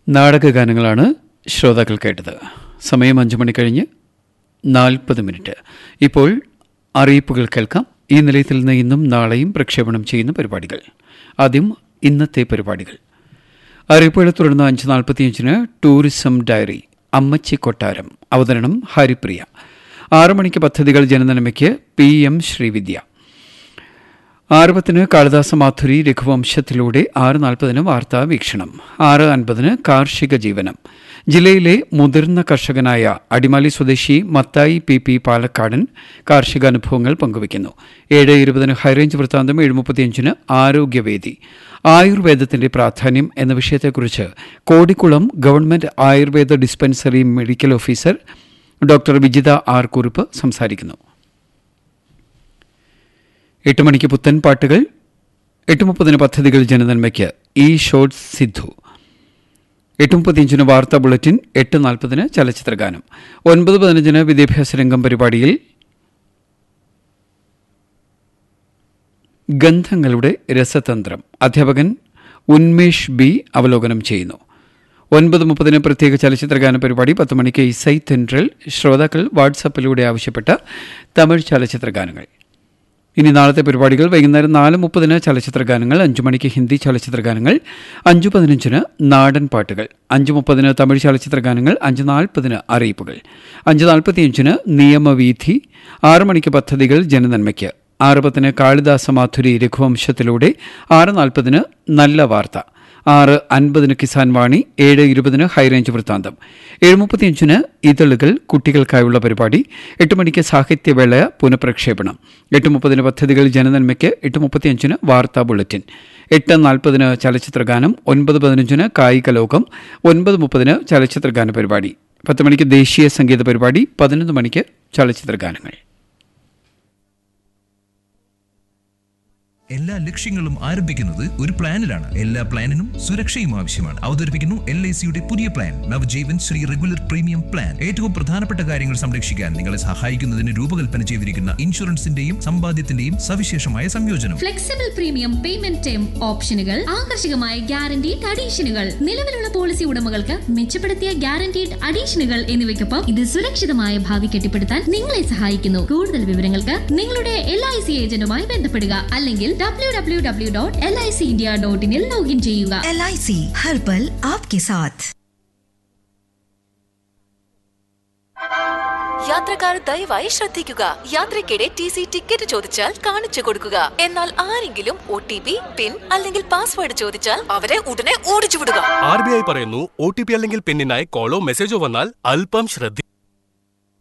നാടകഗാനങ്ങളാണ് ശ്രോതാക്കൾ കേട്ടത് സമയം അഞ്ചു മണി കഴിഞ്ഞ് നാൽപ്പത് മിനിറ്റ് ഇപ്പോൾ അറിയിപ്പുകൾ കേൾക്കാം ഈ നിലയത്തിൽ നിന്ന് ഇന്നും നാളെയും പ്രക്ഷേപണം ചെയ്യുന്ന പരിപാടികൾ ആദ്യം ഇന്നത്തെ പരിപാടികൾ അറിയിപ്പുകളെ തുടർന്ന് അഞ്ച് നാൽപ്പത്തിയഞ്ചിന് ടൂറിസം ഡയറി അമ്മച്ചി കൊട്ടാരം അവതരണം ഹരിപ്രിയ ആറു മണിക്ക് പദ്ധതികൾ ജനനന്മയ്ക്ക് പി എം ശ്രീവിദ്യ ആറ് പത്തിന് കാളിദാസ മാധുരി രഘുവംശത്തിലൂടെ ആറ് നാൽപ്പതിന് വാർത്താ വീക്ഷണം ആറ് അൻപതിന് കാർഷിക ജീവനം ജില്ലയിലെ മുതിർന്ന കർഷകനായ അടിമാലി സ്വദേശി മത്തായി പി പി പാലക്കാടൻ കാർഷിക അനുഭവങ്ങൾ പങ്കുവയ്ക്കുന്നു ഏഴ് ഇരുപതിന് ഹൈറേഞ്ച് വൃത്താന്തം ഏഴ് മുപ്പത്തിയഞ്ചിന് ആരോഗ്യവേദി ആയുർവേദത്തിന്റെ പ്രാധാന്യം എന്ന വിഷയത്തെക്കുറിച്ച് Kodikkulam government Ayurveda dispensary medical officer doctor Vijitha R Kurup സംസാരിക്കുന്നു എട്ട് മണിക്ക് പുത്തൻ പാട്ടുകൾ എട്ട് മുപ്പതിന് പദ്ധതികൾ ജനനന്മയ്ക്ക് ഈ ഷോർട്സ് സിദ്ധു എട്ട് മുപ്പത്തിയഞ്ചിന് വാർത്താ ബുള്ളറ്റിൻ എട്ട് നാൽപ്പതിന് ചലച്ചിത്രഗാനം ഒൻപത് പതിനഞ്ചിന് വിദ്യാഭ്യാസ രംഗം പരിപാടിയിൽ ഗന്ധങ്ങളുടെ രസതന്ത്രം അധ്യാപകൻ ഉന്മേഷ് ബി അവലോകനം ചെയ്യുന്നു ഒൻപത് മുപ്പതിന് പ്രത്യേക ചലച്ചിത്രഗാന പരിപാടി പത്ത് മണിക്ക് ഇസൈ തെൻട്രൽ ശ്രോതാക്കൾ വാട്സപ്പിലൂടെ ആവശ്യപ്പെട്ട തമിഴ് ചലച്ചിത്രഗാനങ്ങൾ ഇനി നാളത്തെ പരിപാടികൾ വൈകുന്നേരം നാല് മുപ്പതിന് ചലച്ചിത്രഗാനങ്ങൾ അഞ്ചു മണിക്ക് ഹിന്ദി ചലച്ചിത്രഗാനങ്ങൾ അഞ്ചു പതിനഞ്ചിന് നാടൻ പാട്ടുകൾ അഞ്ചു മുപ്പതിന് തമിഴ് ചലച്ചിത്രഗാനങ്ങൾ അഞ്ച് നാൽപ്പതിന് അറിയിപ്പുകൾ അഞ്ച് നാൽപ്പത്തിയഞ്ചിന് നിയമവീഥി ആറ് മണിക്ക് പദ്ധതികൾ ജനനന്മയ്ക്ക് ആറ് പത്തിന് കാളിദാസ മാധുരി രഘുവംശത്തിലൂടെ ആറ് നാൽപ്പതിന് നല്ല വാർത്ത ആറ് അൻപതിന് കിസാൻ വാണി ഏഴ് ഇരുപതിന് ഹൈറേഞ്ച് വൃത്താന്തം ഏഴ് മുപ്പത്തിയഞ്ചിന് ഇതളുകൾ കുട്ടികൾക്കായുള്ള പരിപാടി എട്ട് മണിക്ക് സാഹിത്യവേള പുനഃപ്രക്ഷേപണം എട്ട് മുപ്പതിന് പദ്ധതികൾ ജനനന്മയ്ക്ക് എട്ട് മുപ്പത്തിയഞ്ചിന് വാർത്താ ബുള്ളറ്റിൻ എട്ട് നാൽപ്പതിന് ചലച്ചിത്രഗാനം ഒൻപത് പതിനഞ്ചിന് കായിക ലോകം ഒൻപത് മുപ്പതിന് ചലച്ചിത്രഗാന പരിപാടി പത്ത് മണിക്ക് ദേശീയ സംഗീത പരിപാടി പതിനൊന്ന് മണിക്ക് ചലച്ചിത്രഗാനങ്ങൾ എല്ലാ ലക്ഷ്യങ്ങളും ആരംഭിക്കുന്നത് ഒരു പ്ലാനിലാണ് എല്ലാ പ്ലാനിനും സുരക്ഷയും ആവശ്യമാണ് അവതരിപ്പിക്കുന്നു എൽ ഐ സിയുടെ പുതിയ plan Navajeevan Shree regular premium plan ഏറ്റവും പ്രധാനപ്പെട്ട കാര്യങ്ങൾ സംരക്ഷിക്കാൻ നിങ്ങളെ സഹായിക്കുന്നതിന് രൂപകൽപ്പന ചെയ്തിരിക്കുന്ന ഇൻഷുറൻസിന്റെയും സമ്പാദ്യത്തിന്റെയും സവിശേഷമായ സംയോജനം ഫ്ലെക്സിബിൾ പ്രീമിയം പേയ്മെന്റ് ടേം ഓപ്ഷനുകൾ ആകർഷകമായ ഗ്യാരണ്ടീഡ് അഡീഷനുകൾ നിലവിലുള്ള പോളിസി ഉടമകൾക്ക് മെച്ചപ്പെടുത്തിയ ഗ്യാരണ്ടീഡ് അഡീഷനുകൾ എന്നിവയ്ക്കൊപ്പം ഇത് സുരക്ഷിതമായ ഭാവി കെട്ടിപ്പടുത്താൻ നിങ്ങളെ സഹായിക്കുന്നു കൂടുതൽ വിവരങ്ങൾക്ക് നിങ്ങളുടെ എൽ ഐ സി ഏജന്റുമായി ബന്ധപ്പെടുക അല്ലെങ്കിൽ W W W dot L I C India dot ഇനിൽ ലോഗിൻ ചെയ്യുക एल आई सी हर पल आपके साथ യാത്രക്കാർ ദയവായി ശ്രദ്ധിക്കുക യാത്രയ്ക്കിടെ ടി സി ടിക്കറ്റ് ചോദിച്ചാൽ കാണിച്ചു കൊടുക്കുക എന്നാൽ ആരെങ്കിലും ഒ ടി പി പിൻ അല്ലെങ്കിൽ പാസ്വേഡ് ചോദിച്ചാൽ അവരെ ഉടനെ ഓടിച്ചു വിടുക ആർ ബി ഐ പറയുന്നു ഒ ടി പി അല്ലെങ്കിൽ പിന്നിനായി കോളോ മെസ്സേജോ വന്നാൽ അല്പം ശ്രദ്ധ